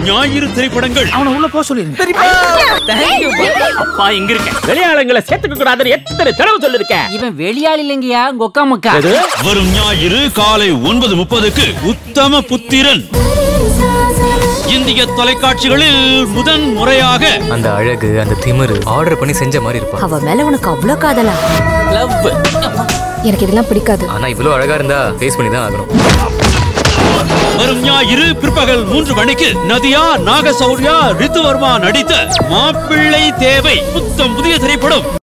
ஞாயிறு திரைப்படங்கள் அவனை உள்ள போக சொல்லிருங்க அப்பா இங்க இருக்க வெளியாளங்களை சேர்த்துக்க கூடாதுன்னு எத்தனை தடவை சொல்லிருக்கேன் இவன் வெளியாள் இல்லைங்கயா கொக்கா மக்கா வரும் ஞாயிறு காலை ஒன்பது முப்பதுக்கு உத்தம புத்திரன் இந்திய தொலைக்காட்சிகளில் முதன் முறையாக அந்த அழகு அந்த திமிரு ஆர்டர் பண்ணி செஞ்ச மாதிரி இருப்பான் அவ மேல உனக்கு அவ்வளவு காதலா லவ் எனக்கு இதெல்லாம் பிடிக்காது ஆனா இவ்வளவு அழகா இருந்தா ஃபேஸ் பண்ணி தான் ஆகணும் வரும் ஞாயிறு பிற்பகல் மூன்று மணிக்கு நதியா நாகசௌரியா ரித்துவர்மா நடித்த மாப்பிள்ளை தேவை புத்தம் புதிய திரைப்படம்